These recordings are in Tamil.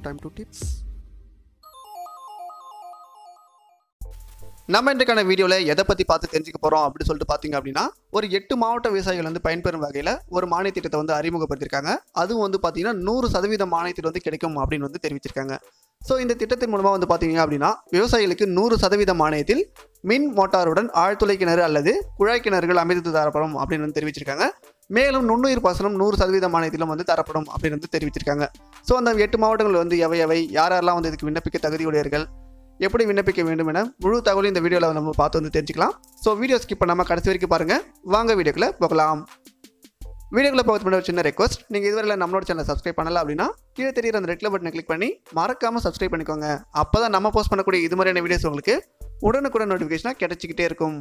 டைம் டு டிப்ஸ் நம்ம இன்றைக்கான வீடியோவில் எதை பற்றி பார்த்து தெரிஞ்சுக்க போகிறோம் அப்படின்னு சொல்லிட்டு பார்த்தீங்க அப்படின்னா ஒரு எட்டு மாவட்ட விவசாயிகள் வந்து பயன்பெறும் வகையில் ஒரு மானிய திட்டத்தை வந்து அறிமுகப்படுத்தியிருக்காங்க அதுவும் வந்து பார்த்தீங்கன்னா நூறு சதவீத மானியத்தில் வந்து கிடைக்கும் அப்படின்னு வந்து தெரிவிச்சிருக்காங்க ஸோ இந்த திட்டத்தின் மூலமாக வந்து பார்த்தீங்க அப்படின்னா விவசாயிகளுக்கு நூறு சதவீத மானியத்தில் மின் மோட்டாருடன் ஆழ்துளை கிணறு அல்லது குழாய் கிணறுகள் அமைத்து தரப்படும் அப்படின்னு வந்து தெரிவிச்சிருக்காங்க மேலும் நுண்ணுயிர் பாசனம் நூறு சதவீத மானியத்திலும் வந்து தரப்படும் அப்படின்னு வந்து தெரிவிச்சிருக்காங்க ஸோ அந்த எட்டு மாவட்டங்கள் வந்து எவை எவை யாரெல்லாம் வந்து இதுக்கு விண்ணப்பிக்க தகுதியுடையவர்கள் எப்படி விண்ணப்பிக்க வேண்டும் என முழு தகவலும் இந்த வீடியோவில் நம்ம பார்த்து வந்து தெரிஞ்சுக்கலாம் ஸோ வீடியோ ஸ்கிப் பண்ணாமல் கடைசி வரைக்கும் பாருங்கள் வாங்க வீடியோக்குள்ளே போகலாம் வீடியோக்குள்ளே போகிறது முன்னாடி ஒரு சின்ன ரெக்வஸ்ட் நீங்கள் இதுவரை நம்மளோட சேனல் சப்ஸ்கிரைப் பண்ணல அப்படின்னா கீழே தெரியுற அந்த ரெட்டில் பட்டனை கிளிக் பண்ணி மறக்காமல் சப்ஸ்கிரைப் பண்ணிக்கோங்க அப்போ தான் நம்ம போஸ்ட் பண்ணக்கூடிய இது மாதிரியான வீடியோஸ் உங்களுக்கு உடனுக்குடன் நோட்டிஃபிகேஷனாக கிடைச்சிக்கிட்டே இருக்கும்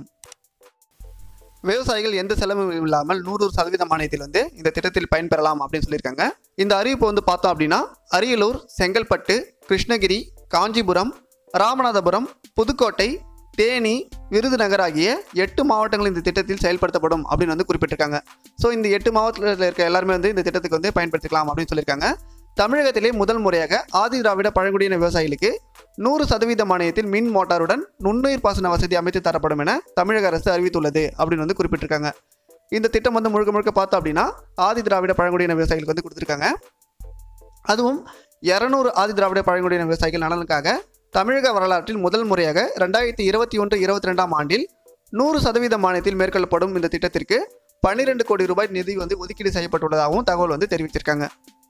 விவசாயிகள் எந்த செலவும் இல்லாமல் நூறு சதவீத மானியத்தில் வந்து இந்த திட்டத்தில் பயன்பெறலாம் அப்படின்னு சொல்லியிருக்காங்க இந்த அறிவிப்பு வந்து பார்த்தோம் அப்படின்னா அரியலூர் செங்கல்பட்டு கிருஷ்ணகிரி காஞ்சிபுரம் ராமநாதபுரம் புதுக்கோட்டை தேனி விருதுநகர் ஆகிய எட்டு மாவட்டங்கள் இந்த திட்டத்தில் செயல்படுத்தப்படும் அப்படின்னு வந்து குறிப்பிட்டிருக்காங்க ஸோ இந்த எட்டு மாவட்டத்தில் இருக்க எல்லாருமே வந்து இந்த திட்டத்துக்கு வந்து பயன்படுத்திக்கலாம் அப்படின்னு சொல்லியிருக்காங்க தமிழகத்திலே முதல் முறையாக ஆதி திராவிட பழங்குடியின விவசாயிகளுக்கு நூறு சதவீத மானியத்தில் மின் மோட்டாருடன் நுண்ணுயிர் பாசன வசதி அமைத்து தரப்படும் என தமிழக அரசு அறிவித்துள்ளது அப்படின்னு வந்து குறிப்பிட்டிருக்காங்க இந்த திட்டம் வந்து முழுக்க முழுக்க பார்த்தோம் அப்படின்னா ஆதி திராவிட பழங்குடியின விவசாயிகளுக்கு வந்து கொடுத்துருக்காங்க அதுவும் இரநூறு ஆதி திராவிட பழங்குடியின விவசாயிகள் நலனுக்காக தமிழக வரலாற்றில் முதல் முறையாக ரெண்டாயிரத்தி இருபத்தி ஒன்று இருபத்தி ரெண்டாம் ஆண்டில் நூறு சதவீத மானியத்தில் மேற்கொள்ளப்படும் இந்த திட்டத்திற்கு பன்னிரெண்டு கோடி ரூபாய் நிதி வந்து ஒதுக்கீடு செய்யப்பட்டுள்ளதாகவும் தகவல் வந்து தெரிவிச்சிருக்காங்க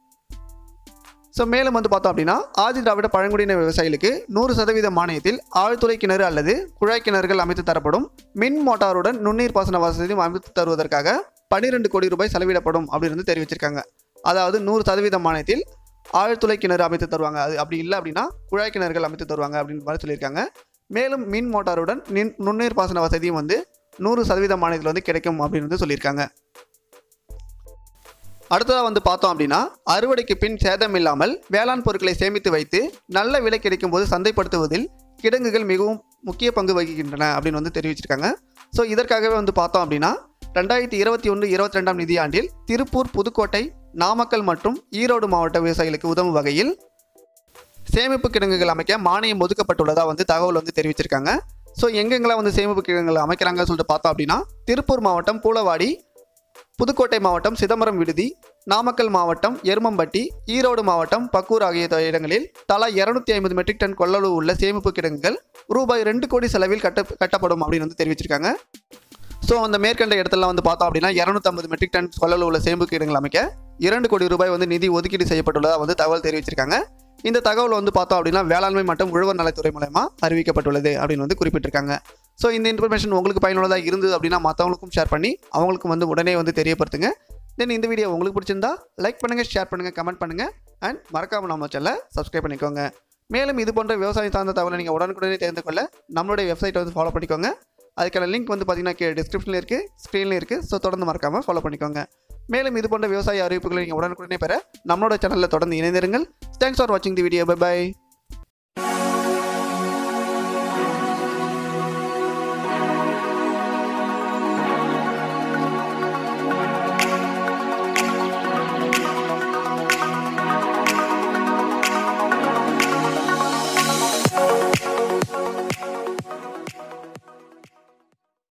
ஸோ மேலும் வந்து பார்த்தோம் அப்படின்னா ஆதி திராவிட பழங்குடியின விவசாயிகளுக்கு நூறு சதவீத மானியத்தில் ஆழ்துளை கிணறு அல்லது குழாய் கிணறுகள் அமைத்து தரப்படும் மின் மோட்டாருடன் நுண்ணீர் பாசன வசதியும் அமைத்து தருவதற்காக பன்னிரெண்டு கோடி ரூபாய் செலவிடப்படும் அப்படின்னு வந்து தெரிவிச்சிருக்காங்க அதாவது நூறு சதவீத மானியத்தில் ஆழ்துளை கிணறு அமைத்து தருவாங்க அது அப்படி இல்லை அப்படின்னா குழாய் கிணறுகள் அமைத்து தருவாங்க அப்படின்னு மாதிரி சொல்லியிருக்காங்க மேலும் மின் மோட்டாருடன் நின் நுண்ணீர் பாசன வசதியும் வந்து நூறு சதவீத மானியத்தில் வந்து கிடைக்கும் அப்படின்னு வந்து சொல்லியிருக்காங்க அடுத்ததாக வந்து பார்த்தோம் அப்படின்னா அறுவடைக்கு பின் சேதம் இல்லாமல் வேளாண் பொருட்களை சேமித்து வைத்து நல்ல விலை கிடைக்கும் போது சந்தைப்படுத்துவதில் கிடங்குகள் மிகவும் முக்கிய பங்கு வகிக்கின்றன அப்படின்னு வந்து தெரிவிச்சிருக்காங்க ஸோ இதற்காகவே வந்து பார்த்தோம் அப்படின்னா ரெண்டாயிரத்தி இருபத்தி ஒன்று இருபத்தி ரெண்டாம் நிதியாண்டில் திருப்பூர் புதுக்கோட்டை நாமக்கல் மற்றும் ஈரோடு மாவட்ட விவசாயிகளுக்கு உதவும் வகையில் சேமிப்பு கிடங்குகள் அமைக்க மானியம் ஒதுக்கப்பட்டுள்ளதாக வந்து தகவல் வந்து தெரிவிச்சிருக்காங்க ஸோ எங்கெங்கெல்லாம் வந்து சேமிப்பு கிடங்குகள் அமைக்கிறாங்கன்னு சொல்லிட்டு பார்த்தோம் அப்படின்னா திருப்பூர் மாவட்டம் பூலவாடி புதுக்கோட்டை மாவட்டம் சிதம்பரம் விடுதி நாமக்கல் மாவட்டம் எருமம்பட்டி ஈரோடு மாவட்டம் பக்கூர் ஆகிய இடங்களில் தலா இரநூத்தி ஐம்பது மெட்ரிக் டன் கொள்ளளவு உள்ள சேமிப்பு கிடங்குகள் ரூபாய் ரெண்டு கோடி செலவில் கட்ட கட்டப்படும் அப்படின்னு வந்து தெரிவிச்சிருக்காங்க ஸோ அந்த மேற்கண்ட இடத்துல வந்து பார்த்தோம் அப்படின்னா இரநூத்தம்பது மெட்ரிக் டன் கொள்ளளவு உள்ள சேமிப்பு கிடங்குகள் அமைக்க இரண்டு கோடி ரூபாய் வந்து நிதி ஒதுக்கீடு செய்யப்பட்டுள்ளதாக வந்து தகவல் தெரிவிச்சிருக்காங்க இந்த தகவல் வந்து பார்த்தோம் அப்படின்னா வேளாண்மை மற்றும் உழவர் நலத்துறை மூலயமா அறிவிக்கப்பட்டுள்ளது அப்படின்னு வந்து குறிப்பிட்டிருக்காங்க ஸோ இந்த இன்ஃபர்மேஷன் உங்களுக்கு பயனுள்ளதாக இருந்தது அப்படின்னா மற்றவங்களுக்கும் ஷேர் பண்ணி அவங்களுக்கும் வந்து உடனே வந்து தெரியப்படுத்துங்க தென் இந்த வீடியோ உங்களுக்கு பிடிச்சிருந்தா லைக் பண்ணுங்கள் ஷேர் பண்ணுங்கள் கமெண்ட் பண்ணுங்கள் அண்ட் மறக்காமல் நம்ம சேனலை சப்ஸ்கிரைப் பண்ணிக்கோங்க மேலும் இது போன்ற விவசாயம் சார்ந்த தகவலை நீங்கள் உடனுக்குடனே தெரிந்து கொள்ள நம்மளுடைய வெப்சைட்டை வந்து ஃபாலோ பண்ணிக்கோங்க அதுக்கான லிங்க் வந்து பார்த்தீங்கன்னா கீழே டிஸ்கிரிப்ஷனில் இருக்குது ஸ்க்ரீனில் இருக்குது ஸோ தொடர்ந்து மறக்காமல் ஃபாலோ பண்ணிக்கோங்க மேலும் இது போன்ற விவசாய அறிவிப்புகளை நீங்கள் உடனுக்குடனே பெற நம்மளோட சேனலில் தொடர்ந்து இணைந்திருங்கள் தேங்க்ஸ் ஃபார் வாட்சிங் தி வீடியோ பை பை